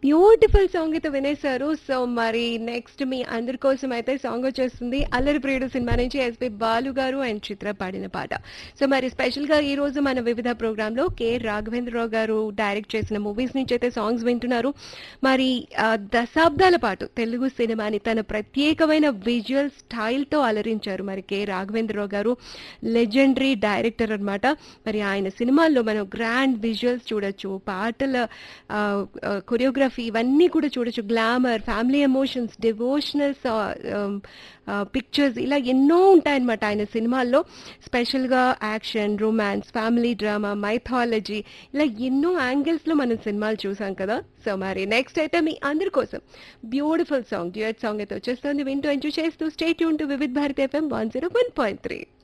beautiful song అయితే వినేశారు so మరి next మీ అందరి కోసం అయితే సాంగ్ వచ్చేస్తుంది అల్లరి ప్రియుడు సినిమా నుంచి ఎస్పి బాలు గారు అండ్ చిత్ర పాడిన పాట సో మరి స్పెషల్ గా ఈ రోజు మన వివిధ ప్రోగ్రామ్ లో కె రాఘవేంద్రరావు గారు డైరెక్ట్ చేసిన మూవీస్ నుంచి అయితే సాంగ్స్ వింటున్నారు మరి ఆ, దశాబ్దాల పాటు తెలుగు సినిమాని తన ప్రత్యేకమైన విజువల్ స్టైల్ తో అలరించారు మరి కె రాఘవేంద్రరావు గారు లెజెండరీ డైరెక్టర్ అన్నమాట మరి ఆయన సినిమాల్లో మనం గ్రాండ్ విజువల్స్ చూడొచ్చు పాటల కొరియోగ్రఫీ ఇవన్నీ కూడా చూడొచ్చు glamour family emotions devotionals pictures ఇలా ఎన్నో ఉంటాయన్నమాట ఆయన సినిమాల్లో స్పెషల్గా action romance family drama mythology ఇలా ఎన్నో యాంగిల్స్లో మనం సినిమాలు చూసాం కదా సో మరి నెక్స్ట్ అయితే మీ అందరి కోసం బ్యూటిఫుల్ సాంగ్ డ్యూయట్ సాంగ్ అయితే వచ్చేస్తుంది వింటూ ఎంజాయ్ చేస్తూ స్టేట్ యూన్ to Vividh Bharat FM one zero one point three